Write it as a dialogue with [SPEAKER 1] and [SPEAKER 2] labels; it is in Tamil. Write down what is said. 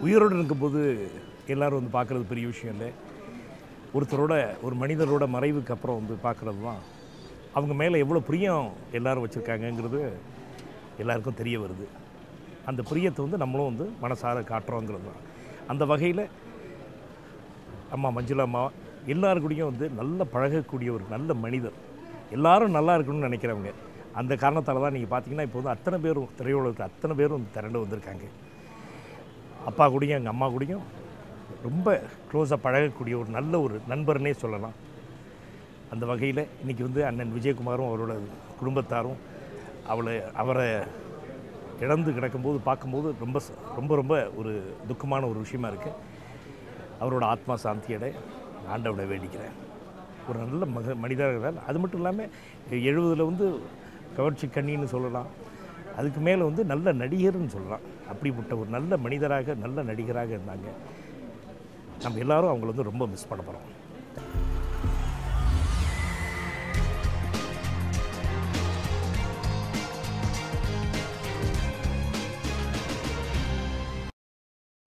[SPEAKER 1] உயிரோடு இருக்கும்போது எல்லாரும் வந்து பார்க்குறது பெரிய விஷயம் இல்லை ஒருத்தரோட ஒரு மனிதரோட மறைவுக்கு அப்புறம் வந்து பார்க்குறது தான் அவங்க மேலே எவ்வளோ பிரியம் எல்லாரும் வச்சுருக்காங்கங்கிறது எல்லாருக்கும் தெரிய வருது அந்த பிரியத்தை வந்து நம்மளும் வந்து மனசார காட்டுறோங்கிறது தான் அந்த வகையில் அம்மா மஞ்சுளா அம்மா எல்லாருக்கூடயும் வந்து நல்ல பழகக்கூடிய ஒரு நல்ல மனிதர் எல்லாரும் நல்லா இருக்கணும்னு நினைக்கிறவங்க அந்த காரணத்தால் தான் நீங்கள் பார்த்தீங்கன்னா இப்போ வந்து அத்தனை பேரும் திரையுலகத்தில் அத்தனை பேரும் வந்து திரண்டு வந்திருக்காங்க அப்பா கூடயும் எங்கள் அம்மா கூடயும் ரொம்ப க்ளோஸாக பழகக்கூடிய ஒரு நல்ல ஒரு நண்பர்னே சொல்லலாம் அந்த வகையில் இன்றைக்கி வந்து அண்ணன் விஜயகுமாரும் அவரோட குடும்பத்தாரும் அவளை அவரை இழந்து கிடக்கும்போது பார்க்கும்போது ரொம்ப ச- ரொம்ப ரொம்ப ஒரு துக்கமான ஒரு விஷயமா இருக்குது அவரோட ஆத்மா சாந்தியடை ஆண்டவனை வேண்டிக்கிறேன் ஒரு நல்ல மக மனிதராக இருந்தார் அது மட்டும் இல்லாமல் எழுபதில் வந்து கவர்ச்சி கண்ணின்னு சொல்லலாம் அதுக்கு மேலே வந்து நல்ல நடிகர்னு சொல்லலாம் அப்படிப்பட்ட ஒரு நல்ல மனிதராக நல்ல நடிகராக இருந்தாங்க நம்ம எல்லாரும் அவங்கள வந்து ரொம்ப மிஸ் பண்ண போகிறோம்